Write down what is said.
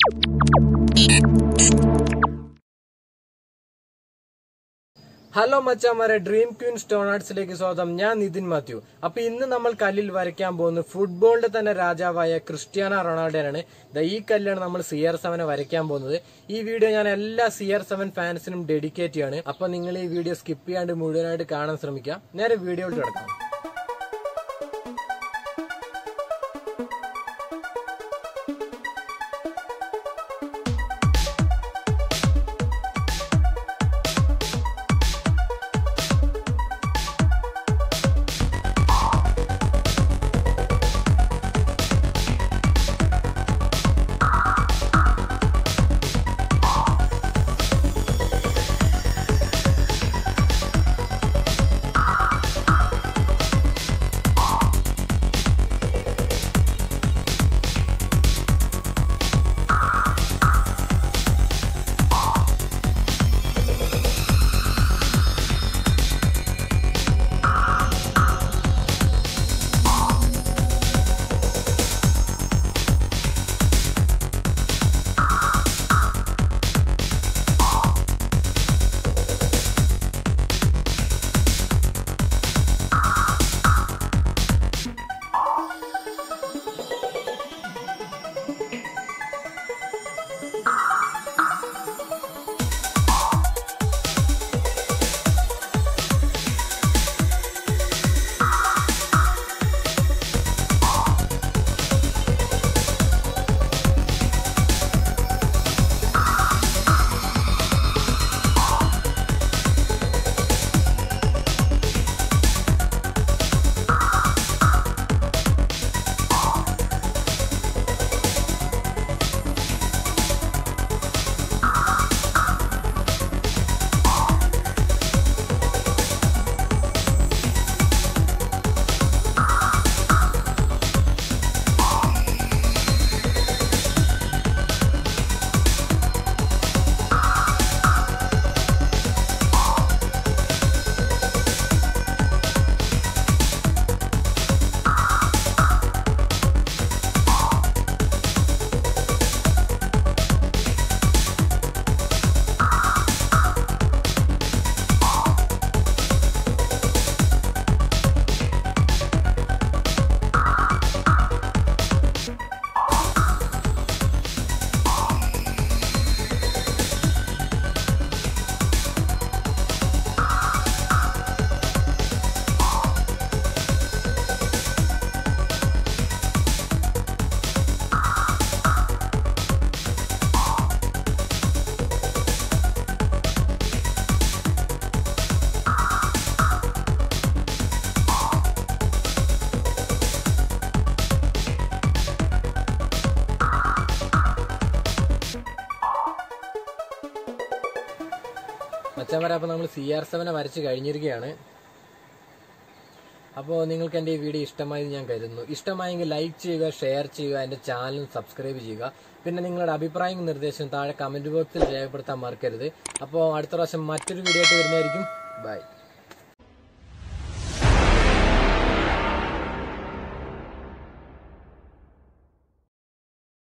hello മച്ചാമാരെ dream Queen stone ആർട്സിലേക്ക് സ്വാഗതം ഞാൻ നിതിൻ മാത്യു അപ്പൊ ഇന്ന് നമ്മൾ കല്ലിൽ വരയ്ക്കാൻ പോകുന്നത് ഫുട്ബോളിന്റെ തന്നെ രാജാവായ ക്രിസ്ത്യാനോ റൊണാൾഡോയാണ് ദാ ഈ കല്ലാണ് നമ്മൾ സി ആർ സെവനെ വരയ്ക്കാൻ പോകുന്നത് ഈ വീഡിയോ ഞാൻ എല്ലാ സി ആർ സെവൻ ഫാൻസിനും ഡെഡിക്കേറ്റ് ചെയ്യാണ് അപ്പൊ നിങ്ങൾ ഈ വീഡിയോ സ്കിപ്പ് ചെയ്യാണ്ട് മുഴുവനായിട്ട് കാണാൻ ശ്രമിക്കാം നേരെ വീഡിയോയിലോട്ട് കിടക്കാം മച്ചാമാരെ അപ്പൊ നമ്മൾ സി ആർ സെവനെ വരച്ച് കഴിഞ്ഞിരിക്കുകയാണ് അപ്പോൾ നിങ്ങൾക്ക് എൻ്റെ ഈ വീഡിയോ ഇഷ്ടമായി എന്ന് ഞാൻ കരുതുന്നു ഇഷ്ടമായെങ്കിൽ ലൈക്ക് ചെയ്യുക ഷെയർ ചെയ്യുക എൻ്റെ ചാനൽ സബ്സ്ക്രൈബ് ചെയ്യുക പിന്നെ നിങ്ങളുടെ അഭിപ്രായവും നിർദ്ദേശവും താഴെ കമൻറ്റ് ബോക്സിൽ രേഖപ്പെടുത്താൻ മറക്കരുത് അപ്പോൾ അടുത്ത പ്രാവശ്യം മറ്റൊരു വീഡിയോ ആയിട്ട് വരുന്നതായിരിക്കും ബൈ